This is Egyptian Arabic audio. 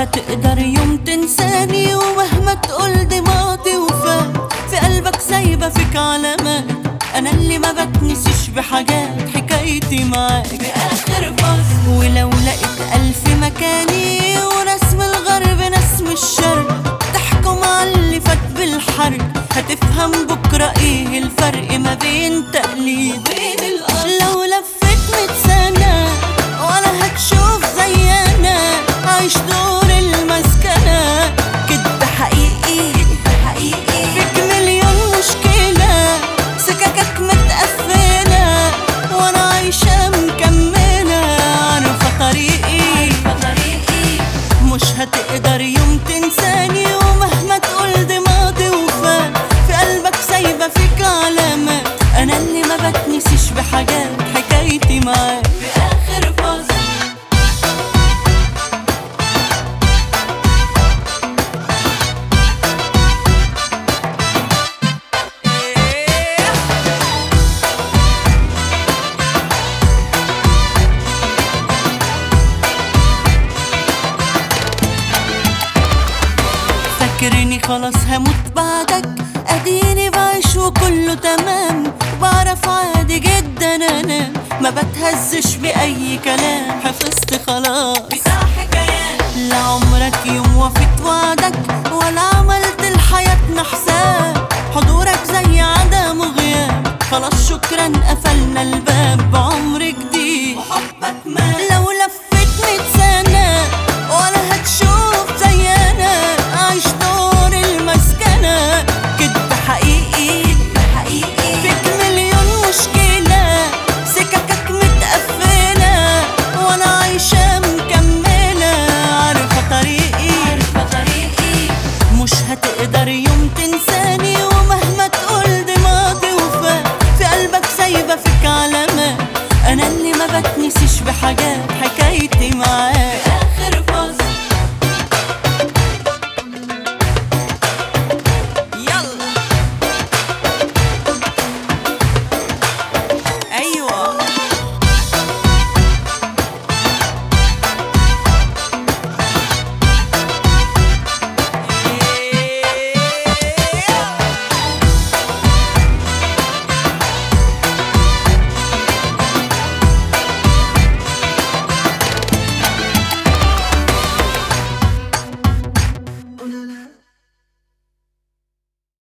هتقدر يوم تنساني ومهما تقول دي ماضي وفات في قلبك سايبة فيك علامات أنا اللي ما بتنسيش بحاجات حكايتي معاك بآخر فصل ولو لقيت ألف مكاني ورسم الغرب نسم الشرق تحكم على اللي فات بالحرب هتفهم بكرة ايه الفرق ما بين تقليد وبين الأصل لو لفيت ميت سنة ولا هتشوف زي أنا عايش دور المسكنة كدب حقيقي حقيقي فيك مليون مشكلة سككك متقفلة وأنا عايشة مكملة عارفة طريقي مش هتقدر يوم تنساني ومهما تقول دي ماضي وفات في قلبك سايبة فيك علامات أنا اللي ما بتنسيش بحاجات حكايتي معاك بآخر فصل فاكرني خلاص هموت بعدك اديني بعيش وكله تمام بعرف عادي جدا انام ما بتهزش باي كلام حفظت خلاص لا عمرك يوم وفيت وعدك ولا عملت لحياتنا حساب حضورك زي عدم غياب خلاص شكرا قفلنا الباب بعمر جديد وحبك ما لو لفيت ميت سنة ولا هتشوف زي انا عايش دور المسكنة كدب حقيقي حقيقي فيك مليون مشكلة سككك متقفلة وانا عايشة مكملة عارفة طريقي عارفة طريقي مش هتقدر يوم تنساني ومهما تقول دي ماضي وفات في قلبك سايبة فيك علامات انا اللي ما بتنسيش بحاجات